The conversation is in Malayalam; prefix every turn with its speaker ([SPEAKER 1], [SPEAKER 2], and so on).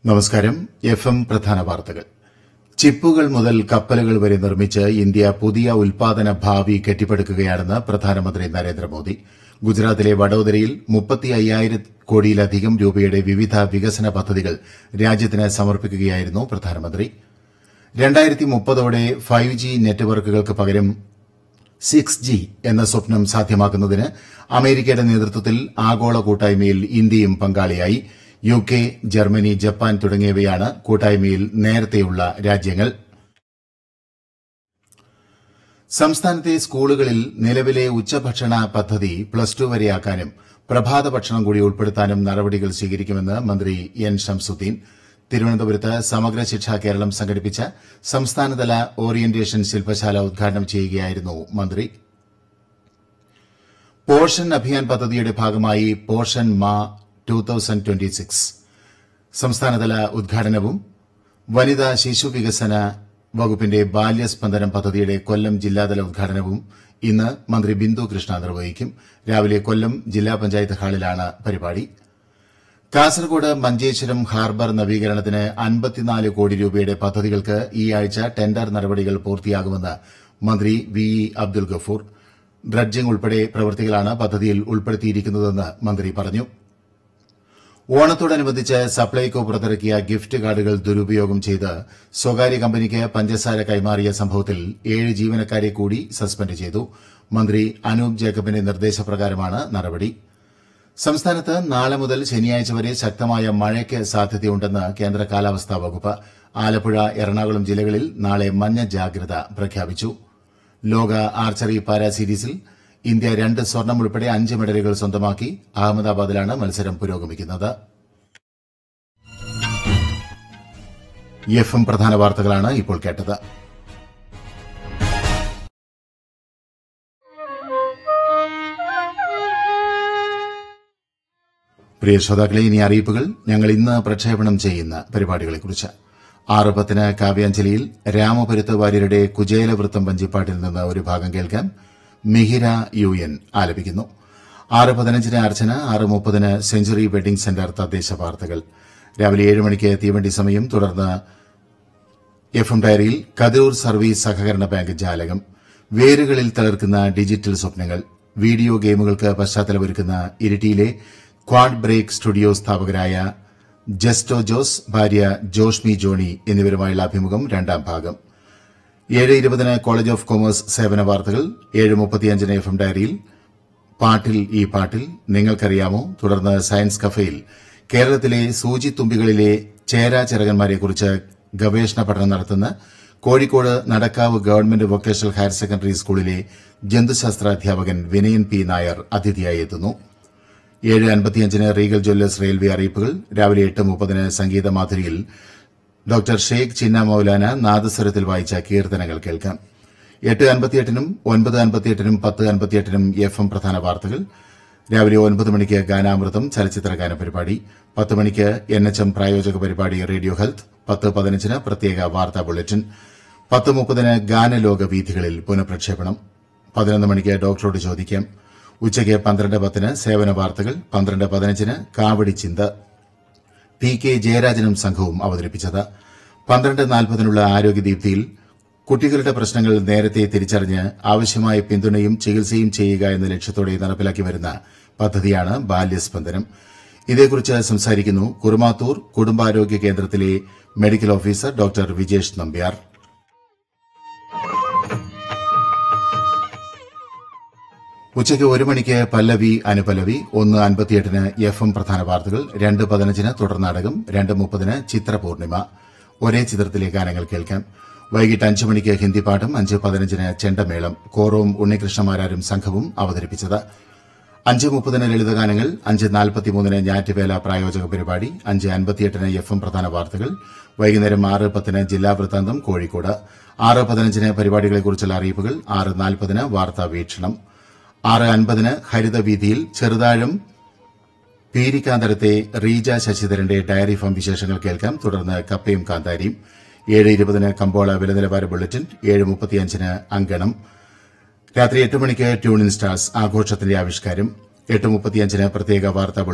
[SPEAKER 1] നമസ്കാരം എഫ് എം പ്രധാന വാർത്തകൾ ചിപ്പുകൾ മുതൽ കപ്പലുകൾ വരെ നിർമ്മിച്ച് ഇന്ത്യ പുതിയ ഉൽപാദന ഭാവി കെട്ടിപ്പടുക്കുകയാണെന്ന് പ്രധാനമന്ത്രി നരേന്ദ്രമോദി ഗുജറാത്തിലെ വഡോദരയിൽ മുപ്പത്തി അയ്യായിരം കോടിയിലധികം രൂപയുടെ വിവിധ വികസന പദ്ധതികൾ രാജ്യത്തിന് സമർപ്പിക്കുകയായിരുന്നു പ്രധാനമന്ത്രി രണ്ടായിരത്തി മുപ്പതോടെ ഫൈവ് ജി നെറ്റ്വർക്കുകൾക്ക് പകരം സിക്സ് ജി എന്ന സ്വപ്നം സാധ്യമാക്കുന്നതിന് അമേരിക്കയുടെ നേതൃത്വത്തിൽ ആഗോള കൂട്ടായ്മയിൽ ഇന്ത്യയും പങ്കാളിയായി യു കെ ജർമ്മനി ജപ്പാൻ തുടങ്ങിയവയാണ് കൂട്ടായ്മയിൽ നേരത്തെയുള്ള രാജ്യങ്ങൾ സംസ്ഥാനത്തെ സ്കൂളുകളിൽ നിലവിലെ ഉച്ചഭക്ഷണ പദ്ധതി പ്ലസ് ടു വരെയാക്കാനും പ്രഭാത ഭക്ഷണം കൂടി ഉൾപ്പെടുത്താനും നടപടികൾ സ്വീകരിക്കുമെന്ന് മന്ത്രി എൻ ഷംസുദ്ദീൻ തിരുവനന്തപുരത്ത് സമഗ്ര ശിക്ഷ കേരളം സംഘടിപ്പിച്ച സംസ്ഥാനതല ഓറിയന്റേഷൻ ശില്പശാല ഉദ്ഘാടനം ചെയ്യുകയായിരുന്നു മന്ത്രി പോഷൻ അഭിയാൻ പദ്ധതിയുടെ ഭാഗമായി പോഷൻ മാ ടു തൌസൻഡ് ട്വന്റി സിക്സ് സംസ്ഥാനതല ഉദ്ഘാടനവും വനിതാ ശിശു വികസന വകുപ്പിന്റെ ബാല്യസ്പന്ദനം പദ്ധതിയുടെ കൊല്ലം ജില്ലാതല ഉദ്ഘാടനവും ഇന്ന് മന്ത്രി ബിന്ദു കൃഷ്ണ നിർവഹിക്കും രാവിലെ കൊല്ലം ജില്ലാ പഞ്ചായത്ത് ഹാളിലാണ് പരിപാടി കാസർഗോഡ് മഞ്ചേശ്വരം ഹാർബർ നവീകരണത്തിന് അൻപത്തിനാല് കോടി രൂപയുടെ പദ്ധതികൾക്ക് ഈ ആഴ്ച ടെൻഡർ നടപടികൾ പൂർത്തിയാകുമെന്ന് മന്ത്രി V E Abdul Gafoor dredging ഉൾപ്പെടെ പ്രവൃത്തികളാണ് പദ്ധതിയിൽ ഉൾപ്പെടുത്തിയിരിക്കുന്നതെന്ന് മന്ത്രി പറഞ്ഞു ഓണത്തോടനുബന്ധിച്ച് സപ്ലൈകോ പുറത്തിറക്കിയ ഗിഫ്റ്റ് കാർഡുകൾ ദുരുപയോഗം ചെയ്ത് സ്വകാര്യ കമ്പനിക്ക് പഞ്ചസാര കൈമാറിയ സംഭവത്തിൽ ഏഴ് ജീവനക്കാരെ കൂടി സസ്പെൻഡ് ചെയ്തു മന്ത്രി അനൂപ് ജേക്കബിന്റെ നിർദ്ദേശപ്രകാരമാണ് നടപടി സംസ്ഥാനത്ത് നാളെ മുതൽ ശനിയാഴ്ച വരെ ശക്തമായ മഴയ്ക്ക് സാധ്യതയുണ്ടെന്ന് കേന്ദ്ര കാലാവസ്ഥാ വകുപ്പ് ആലപ്പുഴ എറണാകുളം ജില്ലകളിൽ നാളെ മഞ്ഞ ജാഗ്രത പ്രഖ്യാപിച്ചു ലോക ആർച്ചറി പാരാ സീരീസിൽ ഇന്ത്യ രണ്ട് സ്വർണം ഉൾപ്പെടെ അഞ്ച് മെഡലുകൾ സ്വന്തമാക്കി അഹമ്മദാബാദിലാണ് മത്സരം പുരോഗമിക്കുന്നത് എഫ് എം പ്രധാന വാർത്തകളാണ് ഇപ്പോൾ കേട്ടത് പ്രിയ ശ്രോതാക്കളെ ഇനി അറിയിപ്പുകൾ ഞങ്ങൾ ഇന്ന് പ്രക്ഷേപണം ചെയ്യുന്ന പരിപാടികളെക്കുറിച്ച് ആറ് പത്തിന് കാവ്യാഞ്ജലിയിൽ രാമപുരത്ത് വാര്യരുടെ കുചേലവൃത്തം വഞ്ചിപ്പാട്ടിൽ നിന്ന് ഒരു ഭാഗം കേൾക്കാൻ മിഹിര യു എൻ ആലപിക്കുന്നു ആറ് പതിനഞ്ചിന് അർച്ചന ആറ് മുപ്പതിന് സെഞ്ചുറി വെഡിംഗ് സെന്റർ തദ്ദേശ വാർത്തകൾ രാവിലെ ഏഴ് മണിക്ക് തീവണ്ടി സമയം തുടർന്ന് എഫ് എം ഡയറിയിൽ കതിരൂർ സർവീസ് സഹകരണ ബാങ്ക് ജാലകം വേരുകളിൽ തളർക്കുന്ന ഡിജിറ്റൽ സ്വപ്നങ്ങൾ വീഡിയോ ഗെയിമുകൾക്ക് പശ്ചാത്തലമൊരുക്കുന്ന ഇരിട്ടിയിലെ ക്വാഡ് ബ്രേക്ക് സ്റ്റുഡിയോ സ്ഥാപകരായ ജസ്റ്റോ ജോസ് ഭാര്യ ജോഷ്മി ജോണി എന്നിവരുമായുള്ള അഭിമുഖം രണ്ടാം ഭാഗം ഏഴ് ഇരുപതിന് കോളേജ് ഓഫ് കൊമേഴ്സ് സേവന വാർത്തകൾ ഏഴ് മുപ്പത്തിയഞ്ചിന് എഫ് എം ഡയറിയിൽ പാട്ടിൽ ഈ പാട്ടിൽ നിങ്ങൾക്കറിയാമോ തുടർന്ന് സയൻസ് കഫയിൽ കേരളത്തിലെ സൂചിത്തുമ്പികളിലെ ചേരാചിറകന്മാരെക്കുറിച്ച് ഗവേഷണ പഠനം നടത്തുന്ന Kozhikode Nadakkavu government vocational higher secondary സ്കൂളിലെ ജന്തുശാസ്ത്ര അധ്യാപകൻ വിനയൻ പി നായർ അതിഥിയായി എത്തുന്നു ഏഴ് അൻപത്തിയഞ്ചിന് റീഗൽ ജ്വല്ലേഴ്സ് റെയിൽവേ അറിയിപ്പുകൾ രാവിലെ എട്ട് മുപ്പതിന് സംഗീത മാധുരിയിൽ ഡോക്ടർ ഷെയ്ഖ് ചിന്ന മൌലാന നാദസ്വരത്തിൽ വായിച്ച കീർത്തനങ്ങൾ കേൾക്കാം എട്ട് അൻപത്തിയെട്ടിനും ഒൻപത് അൻപത്തിയെട്ടിനും പത്ത് അൻപത്തിയെട്ടിനും എഫ് എം പ്രധാന വാർത്തകൾ രാവിലെ ഒൻപത് മണിക്ക് ഗാനാമൃതം ചലച്ചിത്ര ഗാന പരിപാടി പത്ത് മണിക്ക് എൻ എച്ച് എം പ്രായോജക പരിപാടി റേഡിയോ ഹെൽത്ത് പത്ത് പതിനഞ്ചിന് പ്രത്യേക വാർത്താ ബുള്ളറ്റിൻ പത്ത് മുപ്പതിന് ഗാനലോക വീഥികളിൽ പുനഃപ്രക്ഷേപണം പതിനൊന്ന് മണിക്ക് ഡോക്ടറോട് ചോദിക്കാം ഉച്ചയ്ക്ക് പന്ത്രണ്ട് പത്തിന് സേവന വാർത്തകൾ പന്ത്രണ്ട് പതിനഞ്ചിന് കാവടി ചിന്ത ടി കെ ജയരാജനും സംഘവും അവതരിപ്പിച്ചത് പന്ത്രണ്ട് നാൽപ്പതിനുള്ള ആരോഗ്യദീപ്തിയിൽ കുട്ടികളുടെ പ്രശ്നങ്ങൾ നേരത്തെ തിരിച്ചറിഞ്ഞ് ആവശ്യമായ പിന്തുണയും ചികിത്സയും ചെയ്യുക എന്ന ലക്ഷ്യത്തോടെ നടപ്പിലാക്കി വരുന്ന പദ്ധതിയാണ് ബാല്യസ്പന്ദനം ഇതേക്കുറിച്ച് സംസാരിക്കുന്നു കുറുമാത്തൂർ കുടുംബാരോഗ്യ കേന്ദ്രത്തിലെ medical officer doctor Vijesh Nambiar ഉച്ചയ്ക്ക് ഒരു മണിക്ക് പല്ലവി അനുപല്ലവി ഒന്ന് അൻപത്തിയെട്ടിന് എഫ് എം പ്രധാന വാർത്തകൾ രണ്ട് പതിനഞ്ചിന് തുടർ നാടകം രണ്ട് മുപ്പതിന് ചിത്രപൂർണിമ ഒരേ ചിത്രത്തിലെ ഗാനങ്ങൾ കേൾക്കാം വൈകിട്ട് അഞ്ച് മണിക്ക് ഹിന്ദി പാഠം അഞ്ച് പതിനഞ്ചിന് ചെണ്ടമേളം കോറവും ഉണ്ണികൃഷ്ണമാരാരും സംഘവും അവതരിപ്പിച്ചത് അഞ്ച് മുപ്പതിന് ലളിതഗാനങ്ങൾ അഞ്ച് നാൽപ്പത്തിമൂന്നിന് ഞാറ്റുവേല പ്രായോജക പരിപാടി അഞ്ച് അൻപത്തിയെട്ടിന് എഫ് എം പ്രധാന വാർത്തകൾ വൈകുന്നേരം ആറ് പത്തിന് ജില്ലാ വൃത്താന്തം കോഴിക്കോട് ആറ് പതിനഞ്ചിന് പരിപാടികളെക്കുറിച്ചുള്ള അറിയിപ്പുകൾ ആറ് നാൽപ്പതിന് വാർത്താ വീക്ഷണം ആറ് അൻപതിന് ഹരിതവീതിയിൽ ചെറുതാഴം പീരിക്കാന്തരത്തെ റീജ ശശിധരന്റെ ഡയറി ഫാം വിശേഷങ്ങൾ കേൾക്കാം തുടർന്ന് കപ്പയും കാന്താരിയും ഏഴ് ഇരുപതിന് കമ്പോള വിലനിലവാര ബുള്ളറ്റിൻ ഏഴ് മുപ്പത്തിയഞ്ചിന് അങ്കണം രാത്രി എട്ട് മണിക്ക് ട്യൂണിൻ സ്റ്റാർസ് ആഘോഷത്തിന്റെ ആവിഷ്കാരം എട്ട് മുപ്പത്തിയഞ്ചിന് പ്രത്യേക വാർത്താ